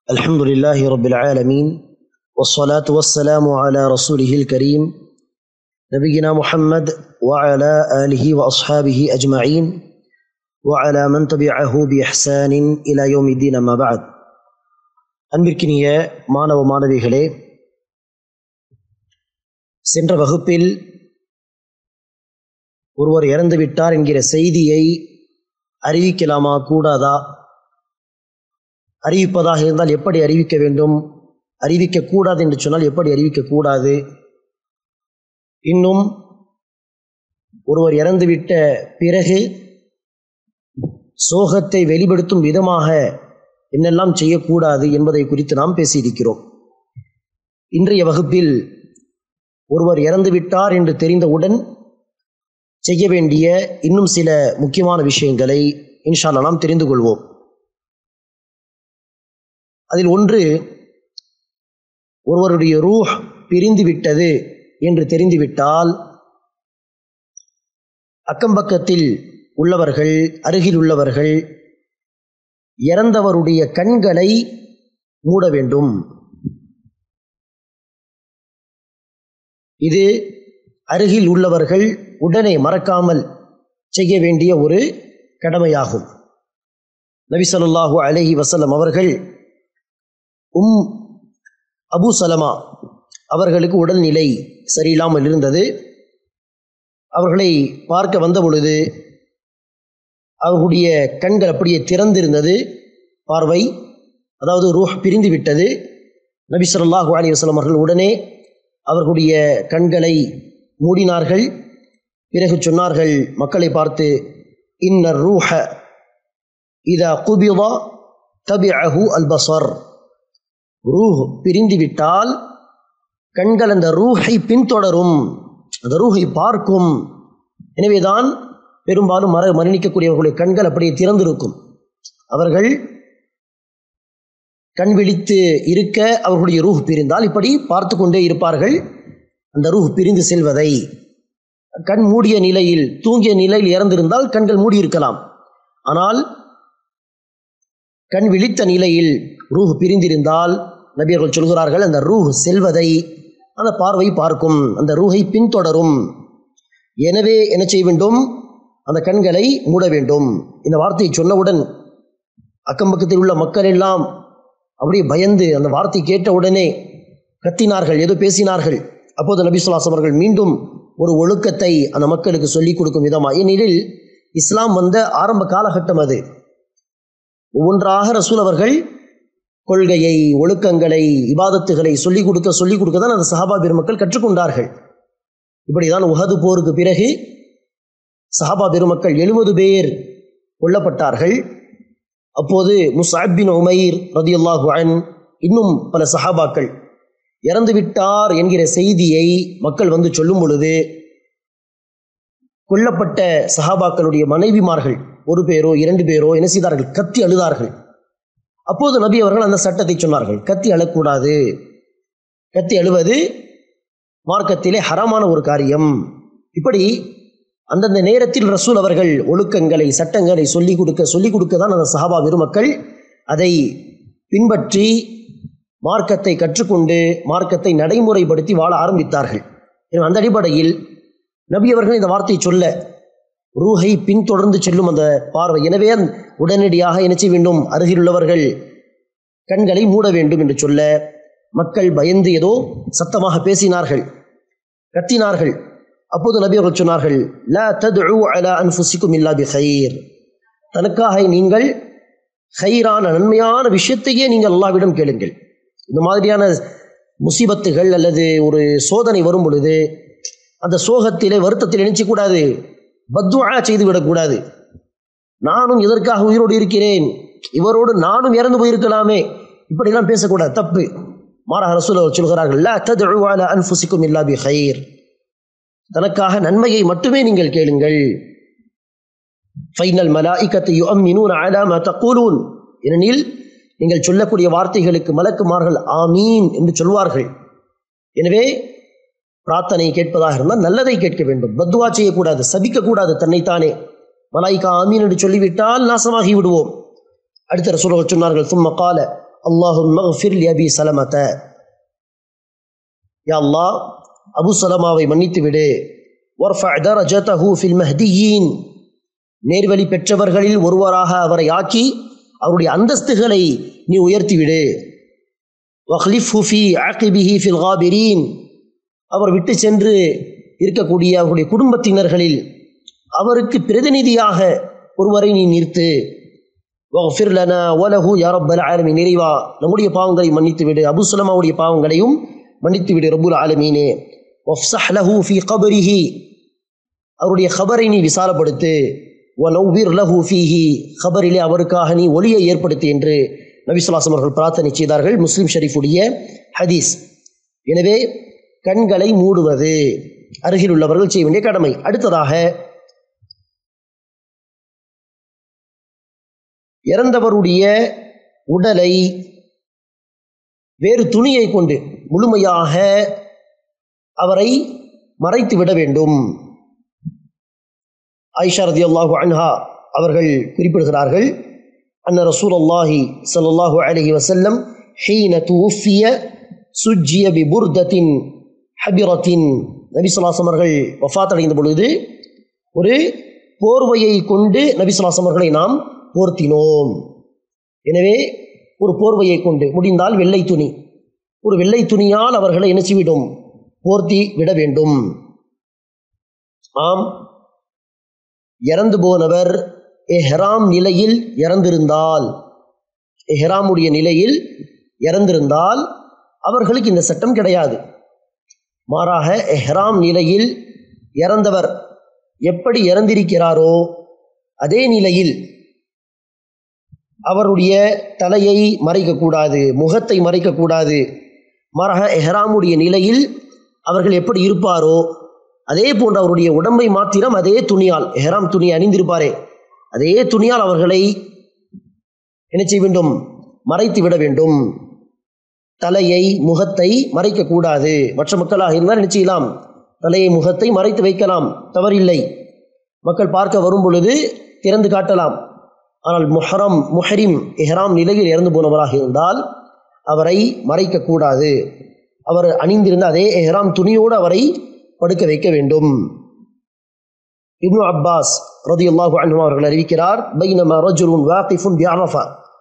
الحمد لله رب العالمين والصلاة والسلام على رسوله الكريم نبينا محمد وعلى آله وأصحابه أجمعين وعلى من تبعه بإحسان إلى يوم الدين ما بعد அன்பிற்கினிய மாணவ மாணவிகளே சென்ற வகுப்பில் ஒருவர் இறந்து விட்டார் என்கிற செய்தியை அறிவிக்கலாமா கூடாதா அறிவிப்பதாக இருந்தால் எப்படி அறிவிக்க வேண்டும் அறிவிக்கக்கூடாது என்று சொன்னால் எப்படி அறிவிக்கக்கூடாது இன்னும் ஒருவர் இறந்துவிட்ட பிறகு சோகத்தை வெளிப்படுத்தும் விதமாக என்னெல்லாம் செய்யக்கூடாது என்பதை குறித்து நாம் பேசியிருக்கிறோம் இன்றைய வகுப்பில் ஒருவர் இறந்துவிட்டார் என்று தெரிந்தவுடன் செய்ய வேண்டிய இன்னும் சில முக்கியமான விஷயங்களை இன்ஷால்லா நாம் தெரிந்து கொள்வோம் அதில் ஒன்று ஒருவருடைய ரூஹ் பிரிந்து விட்டது என்று தெரிந்துவிட்டால் அக்கம்பக்கத்தில் உள்ளவர்கள் அருகில் உள்ளவர்கள் இறந்தவருடைய கண்களை மூட வேண்டும் இது அருகில் உள்ளவர்கள் உடனே மறக்காமல் செய்ய வேண்டிய ஒரு கடமையாகும் நபி சொல்லாஹூ அலஹி வசல்லம் அவர்கள் உம் அபு சலமா அவர்களுக்கு உடல்நிலை சரியில்லாமல் இருந்தது அவர்களை பார்க்க வந்த பொழுது அவர்களுடைய கண்கள் அப்படியே திறந்திருந்தது பார்வை அதாவது ரூஹ் பிரிந்து விட்டது நபி சொல்லாஹு அலி வஸ்லம் அவர்கள் உடனே அவர்களுடைய கண்களை மூடினார்கள் பிறகு சொன்னார்கள் மக்களை பார்த்து இன்னர் ரூஹ இதா குபிதா தபிஅஹு அல் பசர் ரூஹ் பிரிந்து விட்டால் கண்கள் அந்த ரூஹை பின்தொடரும் அந்த ரூஹை பார்க்கும் எனவேதான் பெரும்பாலும் மர மரணிக்கக்கூடியவர்களுடைய கண்கள் அப்படியே திறந்திருக்கும் அவர்கள் கண் விழித்து இருக்க அவர்களுடைய ரூஹ் பிரிந்தால் இப்படி பார்த்து கொண்டே இருப்பார்கள் அந்த ரூஹ் பிரிந்து செல்வதை கண் மூடிய நிலையில் தூங்கிய நிலையில் இறந்திருந்தால் கண்கள் மூடியிருக்கலாம் ஆனால் கண் விழித்த நிலையில் ரூஹ் பிரிந்திருந்தால் நபியர்கள் சொல்கிறார்கள் அந்த ரூஹ் செல்வதை அந்த பார்வை பார்க்கும் அந்த ரூஹை பின்தொடரும் எனவே என்ன செய்ய வேண்டும் அந்த கண்களை மூட வேண்டும் இந்த வார்த்தையை சொன்னவுடன் அக்கம்பக்கத்தில் உள்ள மக்கள் எல்லாம் அப்படியே பயந்து அந்த வார்த்தை கேட்ட உடனே கத்தினார்கள் ஏதோ பேசினார்கள் அப்போது நபி சொல்லாஸ் அவர்கள் மீண்டும் ஒரு ஒழுக்கத்தை அந்த மக்களுக்கு சொல்லிக் கொடுக்கும் விதமாக ஏனெனில் இஸ்லாம் வந்த ஆரம்ப காலகட்டம் அது ஒவ்வொன்றாக ரசூல் அவர்கள் கொள்கையை ஒழுக்கங்களை இபாதத்துகளை சொல்லிக் கொடுக்க சொல்லிக் கொடுக்க தான் அந்த சஹாபா பெருமக்கள் கற்றுக்கொண்டார்கள் இப்படிதான் உஹது போருக்கு பிறகு சஹாபா பெருமக்கள் எழுபது பேர் கொல்லப்பட்டார்கள் அப்போது முசாபின் உமைர் ரதியுல்லாஹு அன் இன்னும் பல சஹாபாக்கள் இறந்து விட்டார் என்கிற செய்தியை மக்கள் வந்து சொல்லும் பொழுது கொல்லப்பட்ட சஹாபாக்களுடைய மனைவிமார்கள் ஒரு பேரோ இரண்டு பேரோ என்ன செய்தார்கள் கத்தி அழுதார்கள் அப்போது நபி அவர்கள் அந்த சட்டத்தை சொன்னார்கள் கத்தி அழக்கூடாது கத்தி அழுவது மார்க்கத்திலே ஹரமான ஒரு காரியம் இப்படி அந்தந்த நேரத்தில் ரசூல் அவர்கள் ஒழுக்கங்களை சட்டங்களை சொல்லிக் கொடுக்க சொல்லிக் கொடுக்க தான் அந்த சஹாபா பெருமக்கள் அதை பின்பற்றி மார்க்கத்தை கற்றுக்கொண்டு மார்க்கத்தை நடைமுறைப்படுத்தி வாழ ஆரம்பித்தார்கள் அந்த அடிப்படையில் நபி அவர்கள் இந்த வார்த்தையை சொல்ல ரூஹை பின்தொடர்ந்து செல்லும் அந்த பார்வை எனவே உடனடியாக என்ன செய்ய வேண்டும் அருகிலுள்ளவர்கள் கண்களை மூட வேண்டும் என்று சொல்ல மக்கள் பயந்து ஏதோ சத்தமாக பேசினார்கள் கத்தினார்கள் அப்போது நபி அவர்கள் சொன்னார்கள் லா ததுஉ அலா அன்ஃபுசிக்கும் இல்லா பி ஹைர் தனக்காக நீங்கள் ஹைரான நன்மையான விஷயத்தையே நீங்கள் அல்லாவிடம் கேளுங்கள் இந்த மாதிரியான முசிபத்துகள் அல்லது ஒரு சோதனை வரும் பொழுது அந்த சோகத்திலே வருத்தத்தில் நினைச்சக்கூடாது பத்துவா செய்து விடக்கூடாது நானும் இதற்காக உயிரோடு இருக்கிறேன் இவரோடு நானும் இறந்து போயிருக்கலாமே இப்படிலாம் பேசக்கூடாது தப்பு மாறாக ரசூல் அவர் சொல்கிறார்கள் லா ததுஉ அலா அன்ஃபுசிக்கும் இல்லா பி ஹைர் தனக்காக நன்மையை மட்டுமே நீங்கள் கேளுங்கள் ஃபைனல் மலாயிக்கத்தை யுஅம்மினூன அலா மா தக்கூலூன் ஏனெனில் நீங்கள் சொல்லக்கூடிய வார்த்தைகளுக்கு மலக்குமார்கள் ஆமீன் என்று சொல்வார்கள் எனவே பிரார்த்தனை கேட்பதாக இருந்தால் நல்லதை கேட்க வேண்டும் பத்துவா செய்யக்கூடாது சபிக்கக்கூடாது தன்னைத்தானே மலாய்க்கா ஆமீன் என்று சொல்லிவிட்டால் நாசமாகி விடுவோம் அடுத்த ரசூலர்கள் சொன்னார்கள் சும்ம கால அல்லாஹும் மஃபிர் லி அபி சலமத யா அல்லாஹ் அபு சலமாவை மன்னித்து விடு வர்ஃபா தரஜதஹு ஃபில் மஹ்தியீன் நேர்வழி பெற்றவர்களில் ஒருவராக அவரை ஆக்கி அவருடைய அந்தஸ்துகளை நீ உயர்த்திவிடு வஹ்லிஃபு ஃபி ஆகிபிஹி ஃபில் காபிரீன் அவர் விட்டு சென்று இருக்கக்கூடிய அவருடைய குடும்பத்தினர்களில் அவருக்கு பிரதிநிதியாக ஒருவரை நீ நிறுத்து வஃபிர் லனா வலஹு யா ரப்பல் ஆலமீன் நிறைவா நம்முடைய பாவங்களை மன்னித்து விடு அபு சுலமாவுடைய பாவங்களையும் மன்னித்து விடு ரப்புல் ஆலமீனே வஃப்ஸஹ் லஹு ஃபி கபரிஹி அவருடைய கபரை நீ விசாலப்படுத்து வனௌவிர் லஹு ஃபீஹி கபரிலே அவருக்காக நீ ஒளியை ஏற்படுத்து என்று நபிசுல்லாசம் அவர்கள் பிரார்த்தனை செய்தார்கள் முஸ்லிம் ஷரீஃபுடைய ஹதீஸ் எனவே கண்களை மூடுவது அருகில் உள்ளவர்கள் செய்ய வேண்டிய கடமை அடுத்ததாக இறந்தவருடைய உடலை வேறு துணியை கொண்டு முழுமையாக அவரை மறைத்து விட வேண்டும் ஆயிஷா ரதியல்லாஹு அன்ஹா அவர்கள் குறிப்பிடுகிறார்கள் அன்ன ரசூல் அல்லாஹி சல்லாஹூ அலஹி வசல்லம் ஹீன தூஃபிய சுஜ்ஜிய பி புர்தத்தின் ஹபிரத்தின் நபி சொல்லாசம் அவர்கள் வஃத் அடைந்த பொழுது ஒரு போர்வையை கொண்டு நபி சொல்லாசம் அவர்களை நாம் போர்த்தினோம் எனவே ஒரு போர்வையை கொண்டு முடிந்தால் வெள்ளை துணி ஒரு வெள்ளை துணியால் அவர்களை இணைச்சிவிடும் போர்த்தி விட வேண்டும் ஆம் இறந்து போனவர் எஹ்ராம் நிலையில் இறந்திருந்தால் எஹ்ராமுடைய நிலையில் இறந்திருந்தால் அவர்களுக்கு இந்த சட்டம் கிடையாது மாறாக எஹ்ராம் நிலையில் இறந்தவர் எப்படி இறந்திருக்கிறாரோ அதே நிலையில் அவருடைய தலையை மறைக்கக்கூடாது முகத்தை மறைக்கக்கூடாது மாறாக எஹ்ராமுடைய நிலையில் அவர்கள் எப்படி இருப்பாரோ அதே போன்று அவருடைய உடம்பை மாத்திரம் அதே துணியால் எஹ்ராம் துணி அணிந்திருப்பாரே அதே துணியால் அவர்களை என்ன செய்ய வேண்டும் மறைத்து விட வேண்டும் தலையை முகத்தை மறைக்கக்கூடாது மற்ற மக்களாக இருந்தால் என்ன செய்யலாம் தலையை முகத்தை மறைத்து வைக்கலாம் தவறில்லை மக்கள் பார்க்க வரும் பொழுது திறந்து காட்டலாம் ஆனால் முஹரம் முஹரிம் எஹ்ராம் நிலையில் இறந்து போனவராக இருந்தால் அவரை மறைக்கக்கூடாது அவர் அணிந்திருந்த அதே எஹ்ராம் துணியோடு அவரை படுக்க வைக்க வேண்டும் இப்னு அப்பாஸ் ரதியுல்லாஹு அன்ஹு அவர்கள் அறிவிக்கிறார் பைனமா ரஜுலுன் வாகிஃபுன் பிஅரஃபா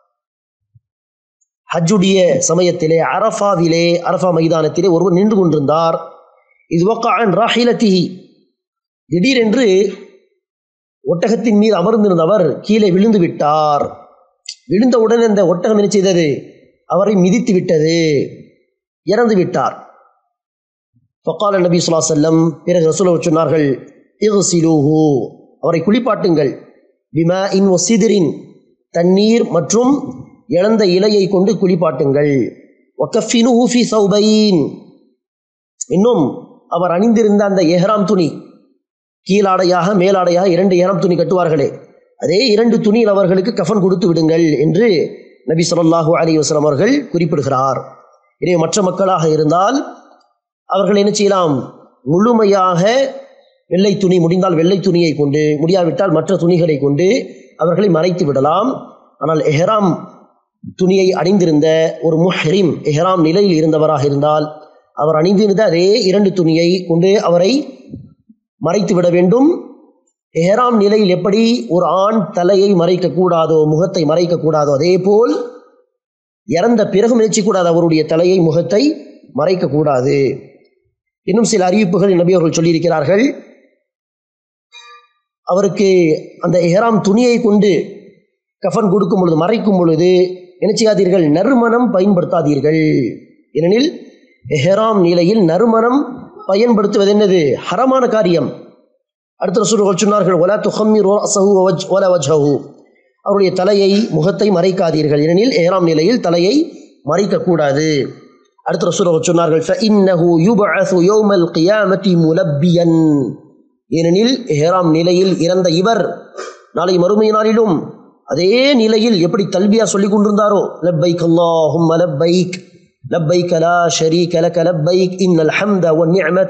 ஹஜ்ஜுடைய சமயத்திலே அரஃபாவிலே அரஃபா மைதானத்திலே ஒருவர் நின்று கொண்டிருந்தார் இது வக்கான் ராஹிலத்திஹி திடீரென்று ஒட்டகத்தின் மீது அமர்ந்திருந்தவர் கீழே விழுந்து விட்டார் விழுந்தவுடன் அந்த ஒட்டகம் என்ன செய்தது அவரை மிதித்து விட்டது இறந்து விட்டார் ஃபக்கால நபி சுல்லா செல்லம் பிறகு ரசூல சொன்னார்கள் இகுசிலூஹு அவரை குளிப்பாட்டுங்கள் பிமா இன் ஒசிதிரின் தண்ணீர் மற்றும் இழந்த இலையை கொண்டு குளிப்பாட்டுங்கள் ஒக்கஃபினுஹு ஃபி சௌபைன் இன்னும் அவர் அணிந்திருந்த அந்த எஹ்ராம் துணி கீழாடையாக மேலாடையாக இரண்டு ஏனம் துணி கட்டுவார்களே அதே இரண்டு துணியில் அவர்களுக்கு கஃன் கொடுத்து விடுங்கள் என்று நபி சொல்லாஹூ அலி வஸ்லாம் அவர்கள் குறிப்பிடுகிறார் எனவே மற்ற மக்களாக இருந்தால் அவர்கள் என்ன செய்யலாம் முழுமையாக வெள்ளை துணி முடிந்தால் வெள்ளை துணியை கொண்டு முடியாவிட்டால் மற்ற துணிகளை கொண்டு அவர்களை மறைத்து விடலாம் ஆனால் எஹ்ராம் துணியை அணிந்திருந்த ஒரு முஹ்ரிம் எஹ்ராம் நிலையில் இருந்தவராக இருந்தால் அவர் அணிந்திருந்த அதே இரண்டு துணியை கொண்டு அவரை மறைத்து விட வேண்டும் எஹராம் நிலையில் எப்படி ஒரு ஆண் தலையை மறைக்கக்கூடாதோ முகத்தை மறைக்கக்கூடாதோ அதே போல் இறந்த பிறகு முயற்சிக்கூடாது அவருடைய தலையை முகத்தை மறைக்கக்கூடாது இன்னும் சில அறிவிப்புகள் நபி அவர்கள் சொல்லியிருக்கிறார்கள் அவருக்கு அந்த எஹராம் துணியை கொண்டு கஃன் கொடுக்கும் பொழுது மறைக்கும் பொழுது என்ன செய்யாதீர்கள் நறுமணம் பயன்படுத்தாதீர்கள் ஏனெனில் எஹராம் நிலையில் நறுமணம் பயன்படுத்துவது என்னது ஹரமான காரியம் அடுத்த ரசூல்கள் சொன்னார்கள் ஒலா துஹம்மி ரோசஹு ஒல வஜ்ஹு அவருடைய தலையை முகத்தை மறைக்காதீர்கள் ஏனெனில் ஏறாம் நிலையில் தலையை மறைக்கக்கூடாது அடுத்த ரசூல்கள் சொன்னார்கள் ஃபஇன்னஹு யுபஅஸு யௌமல் கியாமத்தி முலப்பியன் ஏனெனில் ஏறாம் நிலையில் இறந்த இவர் நாளை மறுமை நாளிலும் அதே நிலையில் எப்படி தல்பியா சொல்லிக் கொண்டிருந்தாரோ லப்பைக் அல்லாஹும் லப்பைக் لبيك لا شريك لك لبيك إن الحمد والنعمة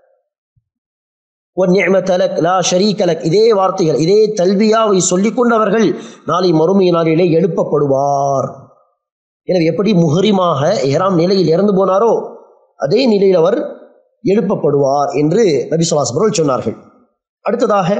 والنعمة لك لا شريك لك இதே வார்த்தைகள் இதே தல்வியாவை சொல்லிக் கொண்டவர்கள் நாளை மறுமை நாளிலே எழுப்பப்படுவார் எனவே எப்படி முஹரிமாக ஏறாம் நிலையில் இறந்து போனாரோ அதே நிலையில் அவர் எழுப்பப்படுவார் என்று நபி சொல்லாஸ் அவர்கள் சொன்னார்கள் அடுத்ததாக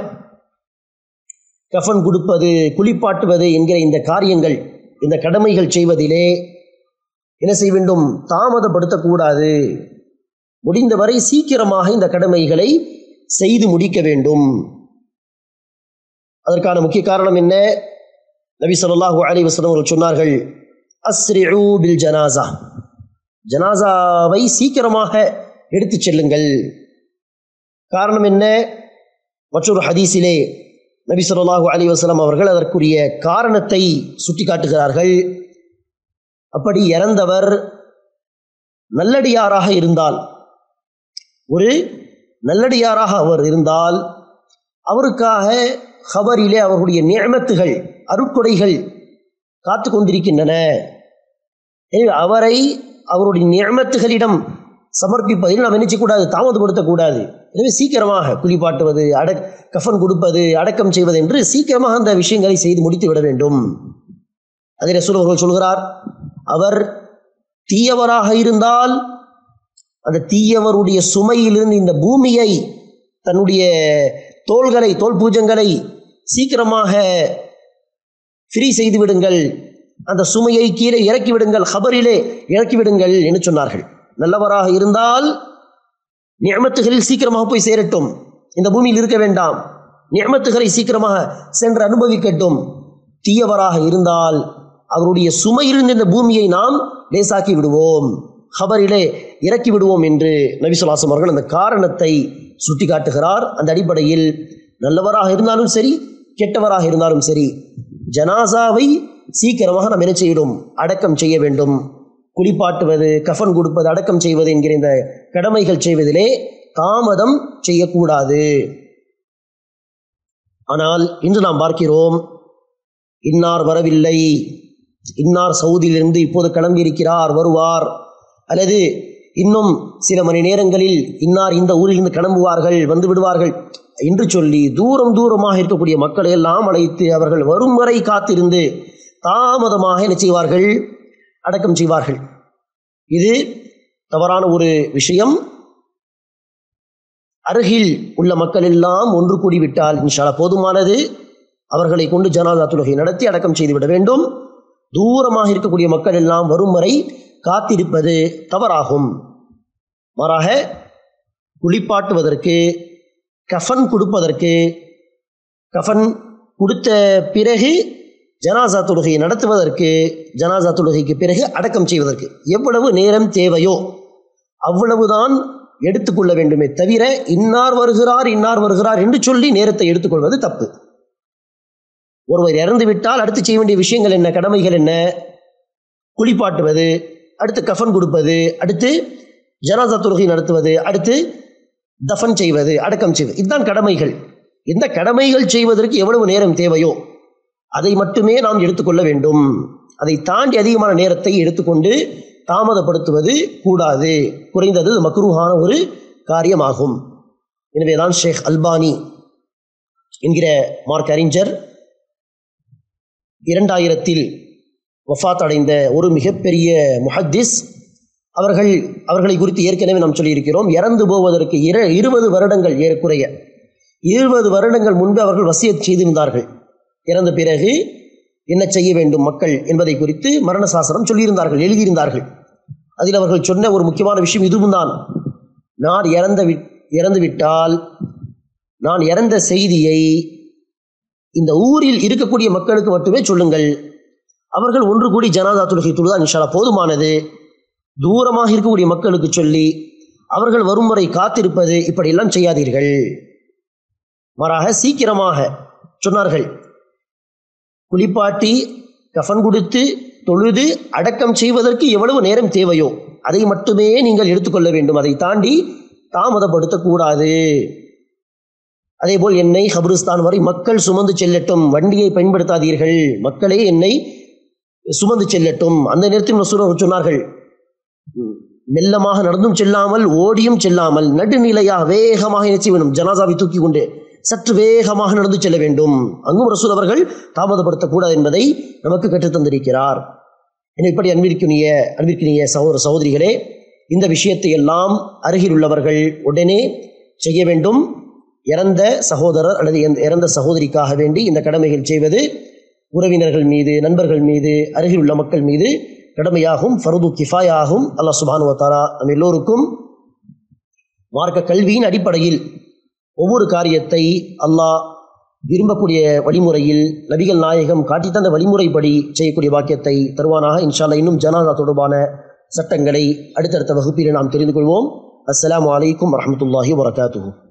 கஃன் கொடுப்பது குளிப்பாட்டுவது என்கிற இந்த காரியங்கள் இந்த கடமைகள் செய்வதிலே என்ன செய்ய வேண்டும் தாமதப்படுத்தக்கூடாது முடிந்தவரை சீக்கிரமாக இந்த கடமைகளை செய்து முடிக்க வேண்டும் அதற்கான முக்கிய காரணம் என்ன நபி ஸல்லல்லாஹு அலைஹி வஸல்லம் அவர்கள் சொன்னார்கள் அஸ்ரிஉ பில் ஜனாசா ஜனாசாவை சீக்கிரமாக எடுத்துச் செல்லுங்கள் காரணம் என்ன மற்றொரு ஹதீஸிலே நபி ஸல்லல்லாஹு அலைஹி வஸல்லம் அவர்கள் அதற்குரிய காரணத்தை சுட்டிக்காட்டுகிறார்கள் அப்படி இறந்தவர் நல்லடியாராக இருந்தால் ஒரு நல்லடியாராக அவர் இருந்தால் அவருக்காக ஹபரிலே அவர்களுடைய நியமத்துகள் அருட்கொடைகள் காத்து கொண்டிருக்கின்றன எனவே அவரை அவருடைய நியமத்துகளிடம் சமர்ப்பிப்பதில் நாம் என்ன செய்யக்கூடாது தாமதப்படுத்தக்கூடாது எனவே சீக்கிரமாக குளிப்பாட்டுவது அட கஃன் கொடுப்பது அடக்கம் செய்வது என்று சீக்கிரமாக அந்த விஷயங்களை செய்து முடித்து விட வேண்டும் அதே ரசூல் அவர்கள் சொல்கிறார் அவர் தீயவராக இருந்தால் அந்த தீயவருடைய சுமையிலிருந்து இந்த பூமியை தன்னுடைய தோள்களை தோல் பூஜங்களை சீக்கிரமாக ஃப்ரீ செய்து விடுங்கள் அந்த சுமையை கீழே இறக்கி விடுங்கள் ஹபரிலே இறக்கி விடுங்கள் என்று சொன்னார்கள் நல்லவராக இருந்தால் நியமத்துகளில் சீக்கிரமாக போய் சேரட்டும் இந்த பூமியில் இருக்க வேண்டாம் நியமத்துகளை சீக்கிரமாக சென்று அனுபவிக்கட்டும் தீயவராக இருந்தால் அவருடைய சுமையிலிருந்து இந்த பூமியை நாம் லேசாக்கி விடுவோம் ஹபரிலே இறக்கி விடுவோம் என்று நபிசுலாசம் அவர்கள் அந்த காரணத்தை சுட்டி காட்டுகிறார் அந்த அடிப்படையில் நல்லவராக இருந்தாலும் சரி கெட்டவராக இருந்தாலும் சரி ஜனாசாவை சீக்கிரமாக நாம் என்ன செய்யணும் அடக்கம் செய்ய வேண்டும் குளிப்பாட்டுவது கஃன் கொடுப்பது அடக்கம் செய்வது என்கிற இந்த கடமைகள் செய்வதிலே தாமதம் செய்யக்கூடாது ஆனால் இன்று நாம் பார்க்கிறோம் இன்னார் வரவில்லை இன்னார் சவுதியிலிருந்து இப்போது கிளம்பியிருக்கிறார் வருவார் அல்லது இன்னும் சில மணி நேரங்களில் இன்னார் இந்த ஊரிலிருந்து கிளம்புவார்கள் வந்து விடுவார்கள் என்று சொல்லி தூரம் தூரமாக இருக்கக்கூடிய மக்களை எல்லாம் அழைத்து அவர்கள் வரும் வரை காத்திருந்து தாமதமாக என்ன செய்வார்கள் அடக்கம் செய்வார்கள் இது தவறான ஒரு விஷயம் அருகில் உள்ள மக்கள் எல்லாம் ஒன்று கூடிவிட்டால் இன்ஷாலா போதுமானது அவர்களை கொண்டு ஜனாதா தொழுகை நடத்தி அடக்கம் செய்துவிட வேண்டும் தூரமாக இருக்கக்கூடிய மக்கள் எல்லாம் வரும் வரை காத்திருப்பது தவறாகும் மாறாக குளிப்பாட்டுவதற்கு கஃன் கொடுப்பதற்கு கஃன் கொடுத்த பிறகு ஜனாசா தொழுகையை நடத்துவதற்கு ஜனாசா தொழுகைக்கு பிறகு அடக்கம் செய்வதற்கு எவ்வளவு நேரம் தேவையோ அவ்வளவுதான் எடுத்துக்கொள்ள வேண்டுமே தவிர இன்னார் வருகிறார் இன்னார் வருகிறார் என்று சொல்லி நேரத்தை எடுத்துக்கொள்வது தப்பு ஒருவர் இறந்து விட்டால் அடுத்து செய்ய வேண்டிய விஷயங்கள் என்ன கடமைகள் என்ன குளிப்பாட்டுவது அடுத்து கஃன் கொடுப்பது அடுத்து ஜனாசா தொழுகை நடத்துவது அடுத்து தஃபன் செய்வது அடக்கம் செய்வது இதுதான் கடமைகள் இந்த கடமைகள் செய்வதற்கு எவ்வளவு நேரம் தேவையோ அதை மட்டுமே நாம் எடுத்துக்கொள்ள வேண்டும் அதை தாண்டி அதிகமான நேரத்தை எடுத்துக்கொண்டு தாமதப்படுத்துவது கூடாது குறைந்தது மக்ரூஹான ஒரு காரியமாகும் எனவேதான் ஷேக் அல்பானி என்கிற மார்க் அறிஞர் இரண்டாயிரத்தில் வஃத் அடைந்த ஒரு மிகப்பெரிய முஹத்திஸ் அவர்கள் அவர்களை குறித்து ஏற்கனவே நாம் சொல்லியிருக்கிறோம் இறந்து போவதற்கு இர இருபது வருடங்கள் ஏறக்குறைய இருபது வருடங்கள் முன்பு அவர்கள் வசியத் செய்திருந்தார்கள் இறந்த பிறகு என்ன செய்ய வேண்டும் மக்கள் என்பதை குறித்து மரண சாசனம் சொல்லியிருந்தார்கள் எழுதியிருந்தார்கள் அதில் அவர்கள் சொன்ன ஒரு முக்கியமான விஷயம் இதுவும் தான் நான் இறந்த வி இறந்து விட்டால் நான் இறந்த செய்தியை இந்த ஊரில் இருக்கக்கூடிய மக்களுக்கு மட்டுமே சொல்லுங்கள் அவர்கள் ஒன்று கூடி ஜனாதா தொழுகை தொழுதா இன்ஷாலா போதுமானது தூரமாக இருக்கக்கூடிய மக்களுக்கு சொல்லி அவர்கள் வரும் முறை காத்திருப்பது இப்படியெல்லாம் செய்யாதீர்கள் மாறாக சீக்கிரமாக சொன்னார்கள் குளிப்பாட்டி கஃன் கொடுத்து தொழுது அடக்கம் செய்வதற்கு எவ்வளவு நேரம் தேவையோ அதை மட்டுமே நீங்கள் எடுத்துக்கொள்ள வேண்டும் அதை தாண்டி தாமதப்படுத்தக்கூடாது அதேபோல் என்னை ஹபருஸ்தான் வரை மக்கள் சுமந்து செல்லட்டும் வண்டியை பயன்படுத்தாதீர்கள் மக்களே என்னை சுமந்து செல்லட்டும் அந்த நேரத்தில் மசூர் சொன்னார்கள் மெல்லமாக நடந்தும் செல்லாமல் ஓடியும் செல்லாமல் நடுநிலையாக வேகமாக என்ன செய்ய வேண்டும் ஜனாசாவை தூக்கி கொண்டு சற்று வேகமாக நடந்து செல்ல வேண்டும் அங்கும் ரசூல் அவர்கள் தாமதப்படுத்தக்கூடாது என்பதை நமக்கு கற்றுத்தந்திருக்கிறார் என இப்படி அன்பிற்குரிய அன்பிற்குரிய சகோதர சகோதரிகளே இந்த விஷயத்தை எல்லாம் அருகில் உள்ளவர்கள் உடனே செய்ய வேண்டும் இறந்த சகோதரர் அல்லது இறந்த- இறந்த சகோதரிக்காக வேண்டி இந்த கடமைகள் செய்வது உறவினர்கள் மீது நண்பர்கள் மீது அருகில் உள்ள மக்கள் மீது கடமையாகும் ஃபருது கிஃபாயாகும் அல்லாஹ் சுபானு தாரா நம் எல்லோருக்கும் மார்க்க கல்வியின் அடிப்படையில் ஒவ்வொரு காரியத்தை அல்லாஹ் விரும்பக்கூடிய வழிமுறையில் நபிகள் நாயகம் காட்டித் தந்த வழிமுறைப்படி செய்யக்கூடிய வாக்கியத்தை தருவானாக இன்ஷா அல்லாஹ் இன்னும் ஜனாதா தொடர்பான சட்டங்களை அடுத்தடுத்த வகுப்பில் நாம் தெரிந்து கொள்வோம் அஸ்ஸலாமு அலைக்கும் வரஹ்மத்துல்லாஹி வரகாத்துஹு